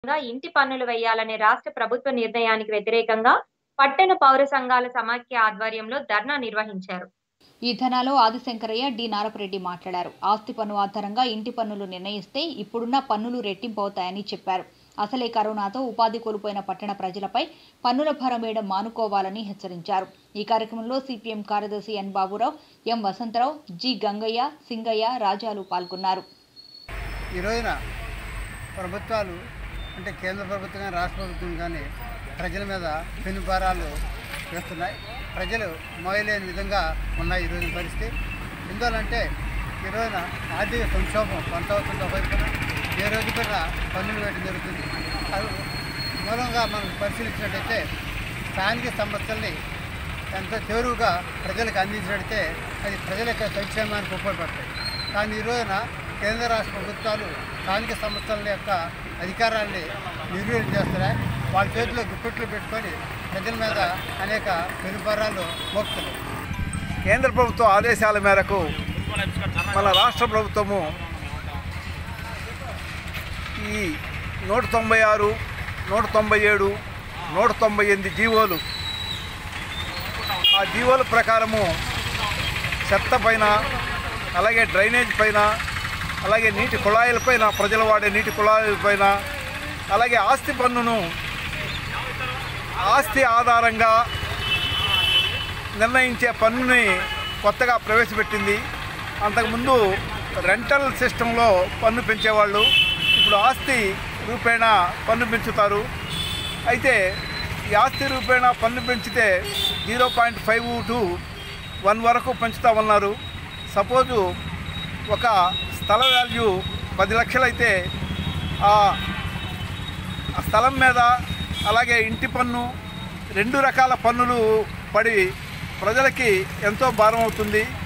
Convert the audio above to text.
గా ఇంటి పన్నులు వేయాలనే రాష్ట్ర ప్రభుత్వ నిర్ణయానికి వ్యతిరేకంగా పట్టణ పౌర సంఘాల సమాఖ్య ఆధ్వర్యంలో ధర్నా నిర్వహించారు ఈ ధనాలో ఆదిశంకరయ్య డి నారపరెడ్డి మాట్లాడారు ఆస్తి పన్ను ఆధారంగా ఇంటి పన్నులు నిర్ణయిస్తే ఇప్పుడున్న పన్నులు రెట్టింపు అవుతాయని చెప్పారు అసలే కరోనాతో ఉపాధి కోల్పోయిన పట్టణ ప్రజలపై పన్నుల భారం వేయడం మానుకోవాలని హెచ్చరించారు ఈ కార్యక్రమంలో సిపిఎం కార్యదర్శి N Baburao M Vasantharao G Gangaiah Singaiah రాజాలు పాల్గొన్నారు ఈ రోజున ప్రభుత్వాలు అంటే కేంద్ర ప్రభుత్వం కానీ రాష్ట్ర ప్రభుత్వం కానీ ప్రజల మీద పెను భారాలు వేస్తున్నాయి ప్రజలు మోయలేని విధంగా ఉన్నాయి ఈరోజు పరిస్థితి ఎందువల్లంటే ఈ రోజున ఆర్థిక సంక్షోభం కొంత అవుతుంది ఒకవైపున ఏ రోజు కూడా పన్నులు వేయడం జరుగుతుంది అది మూలంగా మనం పరిశీలించినట్టయితే స్థానిక సంస్థల్ని ఎంత చేరువుగా ప్రజలకు అందించినట్టయితే అది ప్రజల యొక్క సంక్షేమానికి ఉపయోగపడతాయి కానీ ఈ రోజున కేంద్ర రాష్ట్ర ప్రభుత్వాలు స్థానిక సంస్థల యొక్క అధికారాన్ని నిర్వీర్యం చేస్తున్నాయి వాళ్ళ చేతిలో గుప్పెట్లు పెట్టుకొని ప్రజల మీద అనేక పెనుభారాలు మోపుతున్నాయి కేంద్ర ప్రభుత్వ ఆదేశాల మేరకు మన రాష్ట్ర ప్రభుత్వము ఈ నూట తొంభై ఆరు నూట తొంభై ఏడు నూట తొంభై ఎనిమిది జీవోలు ఆ జీవోల ప్రకారము చెత్త పైన అలాగే డ్రైనేజ్ పైన అలాగే నీటి కుళాయిల పైన ప్రజలు వాడే నీటి కుళాయిల పైన అలాగే ఆస్తి పన్నును ఆస్తి ఆధారంగా నిర్ణయించే పన్నుని కొత్తగా ప్రవేశపెట్టింది అంతకుముందు రెంటల్ సిస్టంలో పన్ను పెంచేవాళ్ళు ఇప్పుడు ఆస్తి రూపేణ పన్ను పెంచుతారు అయితే ఈ ఆస్తి రూపేణ పన్ను పెంచితే zero point five to one వరకు పెంచుతామన్నారు సపోజు ఒక స్థల వాల్యూ పది లక్షలైతే ఆ ఆ స్థలం మీద అలాగే ఇంటి పన్ను రెండు రకాల పన్నులు పడి ప్రజలకి ఎంతో భారం అవుతుంది